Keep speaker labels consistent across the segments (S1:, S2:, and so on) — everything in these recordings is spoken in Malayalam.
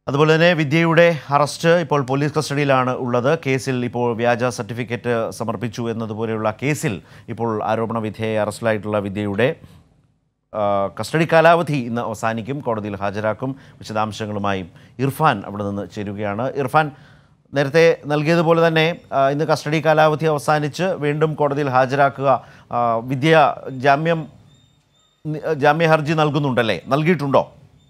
S1: അതുപോലെ തന്നെ വിദ്യയുടെ അറസ്റ്റ് ഇപ്പോൾ പോലീസ് കസ്റ്റഡിയിലാണ് ഉള്ളത് കേസിൽ ഇപ്പോൾ വ്യാജ സർട്ടിഫിക്കറ്റ് സമർപ്പിച്ചു എന്നതുപോലെയുള്ള കേസിൽ ഇപ്പോൾ ആരോപണ വിധേയ അറസ്റ്റിലായിട്ടുള്ള വിദ്യയുടെ ആ, കസ്റ്റഡി കാലാവധി ഇന്ന് അവസാനിക്കും കോടതിയിൽ ഹാജരാക്കും വിശദാംശങ്ങളുമായി ഇർഫാൻ അവിടെ നിന്ന് ചേരുകയാണ് ഇർഫാൻ നേരത്തെ നൽകിയതുപോലെ തന്നെ ആ, ഇന്ന് കസ്റ്റഡി കാലാവധി അവസാനിച്ച് വീണ്ടും കോടതിയിൽ ഹാജരാക്കുക ആ, വിദ്യ ജാമ്യം ജാമ്യ ഹർജി നൽകുന്നുണ്ടല്ലേ നൽകിയിട്ടുണ്ടോ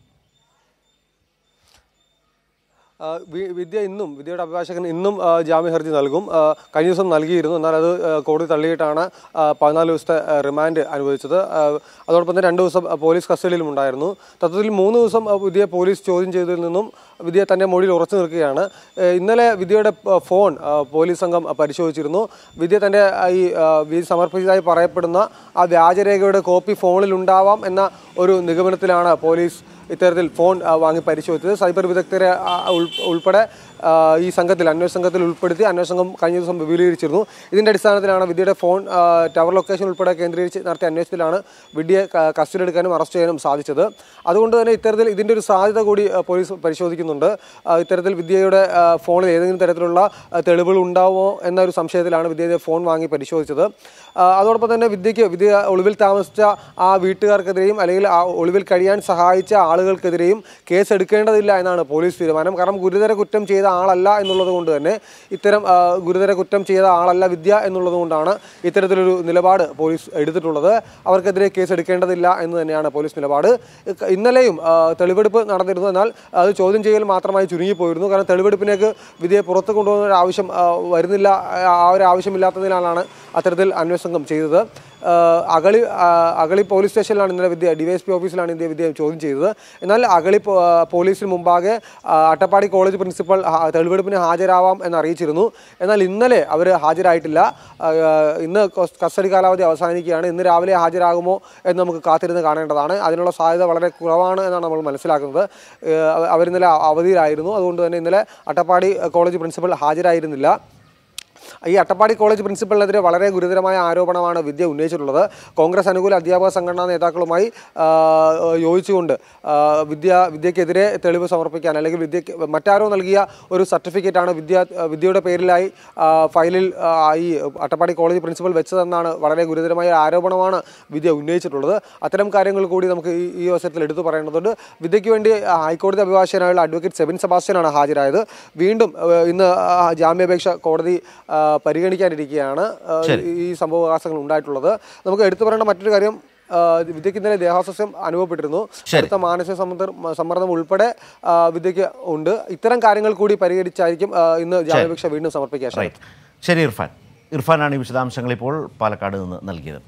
S2: ആ, വി- വിദ്യ ഇന്നും വിദ്യയുടെ അഭിഭാഷകൻ ഇന്നും ആ, ജാമ്യ ഹർജി നൽകും ആ, കഴിഞ്ഞ ദിവസം നൽകിയിരുന്നു എന്നാൽ അത് ആ, കോടതി തള്ളിയിട്ടാണ് ആ, പതിനാല് ദിവസത്തെ ആ, റിമാൻഡ് അനുവദിച്ചത് ആ, അതോടൊപ്പം തന്നെ രണ്ട് ദിവസം ആ, പോലീസ് കസ്റ്റഡിയിലും ഉണ്ടായിരുന്നു തത്വത്തിൽ മൂന്ന് ദിവസം ആ, വിദ്യയെ പോലീസ് ചോദ്യം ചെയ്തതിൽ നിന്നും വിദ്യ തന്റെ മൊഴിയിൽ ഉറച്ചു നിൽക്കുകയാണ് ഏ, ഇന്നലെ വിദ്യയുടെ ആ, ഫോൺ ആ, പോലീസ് സംഘം ആ, പരിശോധിച്ചിരുന്നു വിദ്യ തന്റെ ആ, ഈ ആ, വിധി സമർപ്പിച്ചതായി പറയപ്പെടുന്ന ആ വ്യാജരേഖയുടെ കോപ്പി ഫോണിൽ ഉണ്ടാവാം എന്ന ഒരു നിഗമനത്തിലാണ് പോലീസ് ഇത്തരത്തിൽ ഫോൺ ആ, വാങ്ങി പരിശോധിച്ചത് സൈബർ വിദഗ്ധരെ ആ, ഉൾ- ഉൾപ്പെടെ ആ, ഈ സംഘത്തിൽ അന്വേഷണ സംഘത്തിൽ ഉൾപ്പെടുത്തി അന്വേഷണ സംഘം കഴിഞ്ഞ ദിവസം വിപുലീകരിച്ചിരുന്നു ഇതിന്റെ അടിസ്ഥാനത്തിലാണ് വിദ്യയുടെ ഫോൺ ആ, ടവർ ലൊക്കേഷൻ ഉൾപ്പെടെ കേന്ദ്രീകരിച്ച് നടത്തിയ അന്വേഷണത്തിലാണ് വിദ്യയെ ക- കസ്റ്റഡി എടുക്കാനും അറസ്റ്റ് ചെയ്യാനും സാധിച്ചത് അതുകൊണ്ട് തന്നെ ഇത്തരത്തിൽ ഇതിന്റെ ഒരു സാധ്യത കൂടി ആ, പോലീസ് പരിശോധിക്കുന്നുണ്ട് ആ, ഇത്തരത്തിൽ വിദ്യയുടെ ആ, ഫോണിൽ ഏതെങ്കിലും തരത്തിലുള്ള ആ, തെളിവുകൾ ഉണ്ടാവുമോ എന്ന ഒരു സംശയത്തിലാണ് വിദ്യയുടെ ഫോൺ വാങ്ങി പരിശോധിച്ചത് ആ, അതോടൊപ്പം തന്നെ വിദ്യയ്ക്ക് വിദ്യ ഒളിവിൽ താമസിച്ച ആ വീട്ടുകാർക്കെതിരെയും അല്ലെങ്കിൽ ആ ഒളിവിൽ കഴിയാൻ സഹായിച്ച ആളുകൾക്കെതിരെയും കേസ് എടുക്കേണ്ടതില്ല എന്നാണ് പോലീസ് തീരുമാനം കാരണം ഗുരുതര കുറ്റം ചെയ്ത ആളല്ല എന്നുള്ളത് കൊണ്ട് തന്നെ ഇത്തരം ആ, ഗുരുതര കുറ്റം ചെയ്ത ആളല്ല വിദ്യ എന്നുള്ളത് കൊണ്ടാണ് ഇത്തരത്തിലൊരു നിലപാട് പോലീസ് എടുത്തിട്ടുള്ളത് അവർക്കെതിരെ കേസ് എടുക്കേണ്ടതില്ല എന്ന് തന്നെയാണ് പോലീസ് നിലപാട് ഇക്ക- ഇന്നലെയും ആ, തെളിവെടുപ്പ് നടന്നിരുന്നു എന്നാൽ അത് ചോദ്യം ചെയ്യൽ മാത്രമായി ചുരുങ്ങിപ്പോയിരുന്നു കാരണം തെളിവെടുപ്പിലേക്ക് വിധിയെ പുറത്ത് കൊണ്ടുപോകുന്ന ഒരു ആവശ്യം ആ, വരുന്നില്ല ആ ഒരു ആവശ്യമില്ലാത്തതിനാലാണ് അത്തരത്തിൽ അന്വേഷണ സംഘം ചെയ്തത് ആ, അഗളി ആ, അഗളി പോലീസ് സ്റ്റേഷനിലാണ് ഇന്നലെ വിദ്യ ഡിവൈഎസ്പി ഓഫീസിലാണ് ഇന്ത്യ വിദ്യ ചോദ്യം ചെയ്തത് എന്നാൽ അഗളി പോ- ആ, പോലീസിന് മുമ്പാകെ ആ, അട്ടപ്പാടി കോളേജ് പ്രിൻസിപ്പൽ ആ, തെളിവെടുപ്പിന് ഹാജരാവാം എന്ന് അറിയിച്ചിരുന്നു എന്നാൽ ഇന്നലെ അവർ ഹാജരായിട്ടില്ല ആ, ഇന്ന് കസ്- കസ്റ്റഡി കാലാവധി അവസാനിക്കുകയാണ് ഇന്ന് രാവിലെ ഹാജരാകുമോ എന്ന് നമുക്ക് കാത്തിരുന്ന് കാണേണ്ടതാണ് അതിനുള്ള സാധ്യത വളരെ കുറവാണ് എന്നാണ് നമ്മൾ മനസ്സിലാക്കുന്നത് ഏഹ് അവ- അവരിന്നലെ അവധിയിലായിരുന്നു അതുകൊണ്ട് തന്നെ ഇന്നലെ അട്ടപ്പാടി കോളേജ് പ്രിൻസിപ്പൽ ഹാജരായിരുന്നില്ല ഈ അട്ടപ്പാടി കോളേജ് പ്രിൻസിപ്പലിനെതിരെ വളരെ ഗുരുതരമായ ആരോപണമാണ് വിദ്യ ഉന്നയിച്ചിട്ടുള്ളത് കോൺഗ്രസ് അനുകൂല അധ്യാപക സംഘടനാ നേതാക്കളുമായി ആ, യോജിച്ചുകൊണ്ട് ആ, വിദ്യ വിദ്യക്കെതിരെ തെളിവ് സമർപ്പിക്കാൻ അല്ലെങ്കിൽ വിദ്യക്ക് മറ്റാരോ നൽകിയ ഒരു സർട്ടിഫിക്കറ്റാണ് വിദ്യ വിദ്യയുടെ പേരിലായി ആ, ഫയലിൽ ആ, ഈ അട്ടപ്പാടി കോളേജ് പ്രിൻസിപ്പൽ വെച്ചതെന്നാണ് വളരെ ഗുരുതരമായ ആരോപണമാണ് വിദ്യ ഉന്നയിച്ചിട്ടുള്ളത് അത്തരം കാര്യങ്ങൾ കൂടി നമുക്ക് ഈ ഈ അവസരത്തിൽ എടുത്തു പറയേണ്ടതുണ്ട് വിദ്യയ്ക്ക് വേണ്ടി ഹൈക്കോടതി അഭിഭാഷകനായുള്ള അഡ്വക്കേറ്റ് സെബിൻ സെബാസ്റ്റ്യനാണ് ഹാജരായത് വീണ്ടും ആ, ഇന്ന് ആ, ജാമ്യാപേക്ഷ കോടതി ആ, പരിഗണിക്കാനിരിക്കുകയാണ് ആ, ഈ സംഭവവികാസങ്ങൾ ഉണ്ടായിട്ടുള്ളത് നമുക്ക് എടുത്തു പറയേണ്ട മറ്റൊരു കാര്യം ആ, വിദ്യയ്ക്ക് ഇന്നലെ ദേഹാസ്വാസ്ഥ്യം അനുഭവപ്പെട്ടിരുന്നു അടുത്ത മാനസിക സമ്മർദ്ദം സമ്മർദ്ദം ഉൾപ്പെടെ ആ, വിദ്യയ്ക്ക് ഉണ്ട് ഇത്തരം കാര്യങ്ങൾ കൂടി പരിഹരിച്ചായിരിക്കും ആ, ഇന്ന് ജാമ്യാപേക്ഷ വീണ്ടും സമർപ്പിക്കാൻ
S1: റൈറ്റ് ശരി ഇർഫാൻ ഇർഫാനാണ് ഈ വിശദാംശങ്ങൾ ഇപ്പോൾ പാലക്കാട് നിന്ന് നൽകിയത്